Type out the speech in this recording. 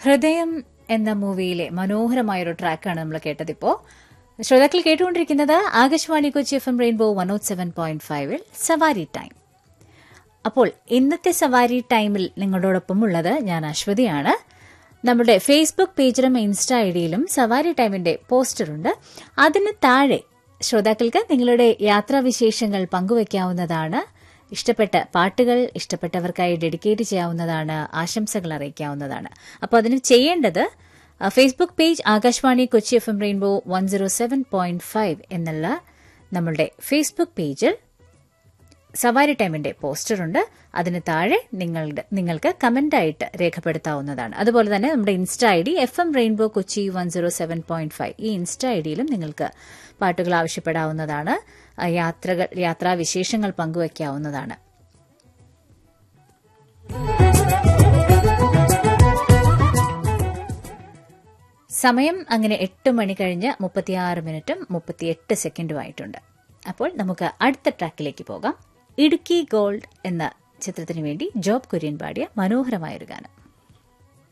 ഹൃദയം എന്ന മൂവിയിലെ മനോഹരമായൊരു ട്രാക്കാണ് നമ്മൾ കേട്ടതിപ്പോ ശ്രോതാക്കൾ കേട്ടുകൊണ്ടിരിക്കുന്നത് Akashvani Kochi F M rainbow one oh seven point ഫൈവിൽ സവാരി ടൈം അപ്പോൾ ഇന്നത്തെ സവാരി ടൈമിൽ നിങ്ങളോടൊപ്പം ഉള്ളത് ഞാൻ അശ്വതിയാണ് നമ്മുടെ ഫേസ്ബുക്ക് പേജിലും ഇൻസ്റ്റ ഐഡിയിലും സവാരി ടൈമിന്റെ പോസ്റ്ററുണ്ട് അതിന് താഴെ ശ്രോതാക്കൾക്ക് നിങ്ങളുടെ യാത്രാവിശേഷങ്ങൾ പങ്കുവയ്ക്കാവുന്നതാണ് ഇഷ്ടപ്പെട്ട പാട്ടുകൾ ഇഷ്ടപ്പെട്ടവർക്കായി ഡെഡിക്കേറ്റ് ചെയ്യാവുന്നതാണ് ആശംസകൾ അറിയിക്കാവുന്നതാണ് അപ്പോൾ അതിന് ചെയ്യേണ്ടത് അഹ് Facebook page Akashvani Kochi F M rainbow one zero seven point five എന്നുള്ള നമ്മളുടെ ഫേസ്ബുക്ക് പേജിൽ സവാരി ടൈമിന്റെ പോസ്റ്ററുണ്ട് അതിന് താഴെ നിങ്ങളുടെ നിങ്ങൾക്ക് കമന്റായിട്ട് രേഖപ്പെടുത്താവുന്നതാണ് അതുപോലെ തന്നെ നമ്മുടെ insta I D F M rainbow Kochi one zero seven point five ഈ ഇൻസ്റ്റ ഐ ഡിയിലും നിങ്ങൾക്ക് പാട്ടുകൾ ആവശ്യപ്പെടാവുന്നതാണ് ആ, യാത്രകൾ യാത്രാവിശേഷങ്ങൾ പങ്കുവയ്ക്കാവുന്നതാണ് സമയം അങ്ങനെ എട്ട് മണി കഴിഞ്ഞ് മുപ്പത്തിയാറ് മിനിറ്റും മുപ്പത്തിയെട്ട് സെക്കൻഡുമായിട്ടുണ്ട് അപ്പോൾ നമുക്ക് അടുത്ത ട്രാക്കിലേക്ക് പോകാം ഇടുക്കി ഗോൾഡ് എന്ന ചിത്രത്തിനു വേണ്ടി ജോബ് കുര്യൻ പാടിയ മനോഹരമായൊരു ഗാനം